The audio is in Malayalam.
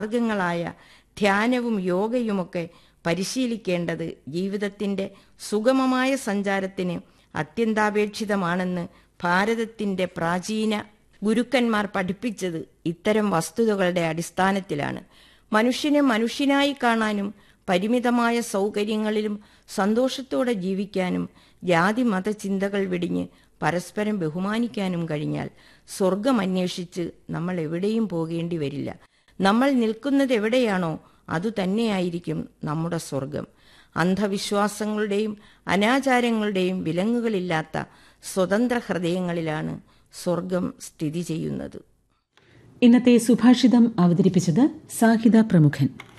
മാർഗങ്ങളായ ധ്യാനവും യോഗയുമൊക്കെ പരിശീലിക്കേണ്ടത് ജീവിതത്തിന്റെ സുഗമമായ സഞ്ചാരത്തിന് അത്യന്താപേക്ഷിതമാണെന്ന് ഭാരതത്തിന്റെ പ്രാചീന ഗുരുക്കന്മാർ പഠിപ്പിച്ചത് ഇത്തരം വസ്തുതകളുടെ അടിസ്ഥാനത്തിലാണ് മനുഷ്യനെ മനുഷ്യനായി കാണാനും പരിമിതമായ സൗകര്യങ്ങളിലും സന്തോഷത്തോടെ ജീവിക്കാനും ജാതി മത ചിന്തകൾ വെടിഞ്ഞ് പരസ്പരം ബഹുമാനിക്കാനും കഴിഞ്ഞാൽ സ്വർഗം അന്വേഷിച്ച് നമ്മൾ എവിടെയും പോകേണ്ടി വരില്ല നമ്മൾ നിൽക്കുന്നത് എവിടെയാണോ അതുതന്നെയായിരിക്കും നമ്മുടെ സ്വർഗം അന്ധവിശ്വാസങ്ങളുടെയും അനാചാരങ്ങളുടെയും വിലങ്ങുകളില്ലാത്ത സ്വതന്ത്ര ഹൃദയങ്ങളിലാണ് സ്വർഗം സ്ഥിതി ചെയ്യുന്നത് ഇന്നത്തെ സുഭാഷിതം അവതരിപ്പിച്ചത് സാഹിത പ്രമുഖൻ